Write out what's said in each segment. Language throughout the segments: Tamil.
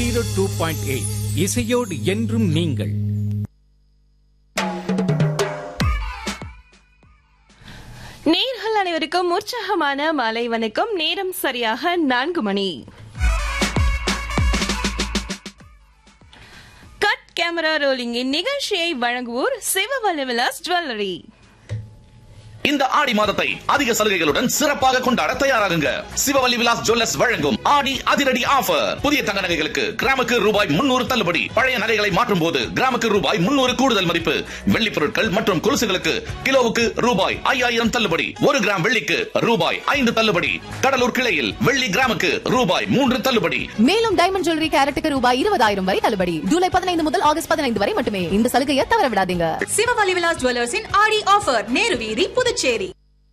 ஜீரோ டூ பாயிண்ட் எயிட் இசையோடு என்றும் நீங்கள் நேர்கள் அனைவருக்கும் உற்சாகமான மாலை வணக்கம் நேரம் சரியாக நான்கு மணி கட் கேமரா ரோலிங்கின் நிகழ்ச்சியை வழங்குவோர் சிவவல்லி விலாஸ் ஜுவல்லரி இந்த ஆடி மாதத்தை அதிக சலுகைகளுடன் சிறப்பாக கொண்டாட தயாராகுங்க சிவவல்லி விலாஸ் ஜுவல்லர்ஸ் வழங்கும் ஆடி அதிரடி ஆஃபர் புதிய தங்க நகைகளுக்கு கிராமுக்கு ரூபாய் முன்னூறு தள்ளுபடி பழைய நகைகளை மாற்றும் போது கிராமுக்கு ரூபாய் முன்னூறு கூடுதல் மதிப்பு வெள்ளி பொருட்கள் மற்றும் கொலுசுகளுக்கு கிலோவுக்கு ரூபாய் ஐயாயிரம் தள்ளுபடி ஒரு கிராம் வெள்ளிக்கு ரூபாய் ஐந்து தள்ளுபடி கடலூர் கிளையில் வெள்ளி கிராமுக்கு ரூபாய் மூன்று தள்ளுபடி மேலும் டைமண்ட் ஜுவல்லரி கேரட்டுக்கு ரூபாய் இருபதாயிரம் வரை தள்ளுபடி ஜூலை பதினைந்து முதல் ஆகஸ்ட் பதினைந்து வரை மட்டுமே இந்த சலுகையை தவற விடாதீங்க சிவவலி விலாஸ் ஜுவல்லர்ஸின் ஆடி ஆஃபர் நேரு வீதி புதுச்சேரி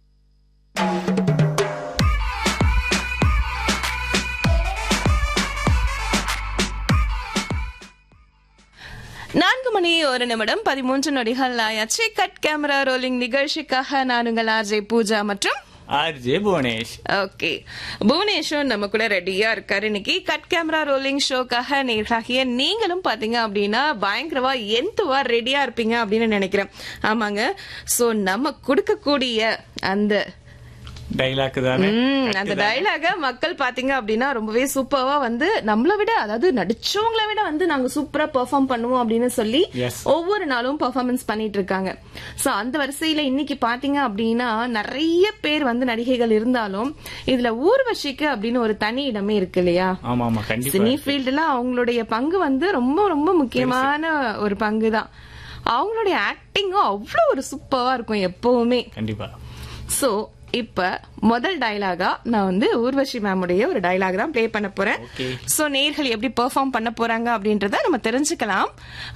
நான்கு மணி ஒரு நிமிடம் பதிமூன்று நொடிகள் ஆயாச்சு கட் கேமரா ரோலிங் நிகழ்ச்சிக்காக நான் உங்கள் ஆர்ஜே பூஜா மற்றும் ஆர்ஜே புவனேஷ் ஓகே புவனேஷும் நம்ம கூட ரெடியா இருக்காரு இன்னைக்கு கட் கேமரா ரோலிங் ஷோக்காக நேராகிய நீங்களும் பாத்தீங்க அப்படின்னா பயங்கரவா எந்தவா ரெடியா இருப்பீங்க அப்படின்னு நினைக்கிறேன் ஆமாங்க சோ நம்ம கொடுக்கக்கூடிய அந்த டைலாக் தானே ம், அந்த டைலாக மக்கள் பாத்தீங்க அப்படின்னா ரொம்பவே சூப்பரா வந்து நம்மள விட அதாவது நடிச்சவங்கள விட வந்து நாங்க சூப்பரா பெர்ஃபார்ம் பண்ணுவோம் அப்படின்னு சொல்லி Yes. ஒவ்வொரு நாளும் பெர்ஃபார்மன்ஸ் பண்ணிட்டு இருக்காங்க சோ அந்த வரிசையில இன்னைக்கு பாத்தீங்க அப்படின்னா நிறைய பேர் வந்து நடிகைகள் இருந்தாலும் இதுல ஊர்வசிக்கு அப்படின்னு ஒரு தனி இடமே இருக்கு இல்லையா ஆமா ஆமா கண்டிப்பா சினி ஃபீல்டுல அவங்களுடைய பங்கு வந்து ரொம்ப ரொம்ப முக்கியமான ஒரு பங்கு தான் அவங்களுடைய ஆக்டிங்கும் அவ்வளவு ஒரு சூப்பரா இருக்கும் எப்பவுமே கண்டிப்பா சோ இப்ப முதல் டயலாகா நான் வந்து ஊர்வஷி மேமுடைய ஒரு டயலாக் தான் ப்ளே பண்ண போறேன் Okay. சோ நேர்கள் எப்படி பெர்ஃபார்ம் பண்ண போறாங்க அப்படின்றத நம்ம தெரிஞ்சுக்கலாம்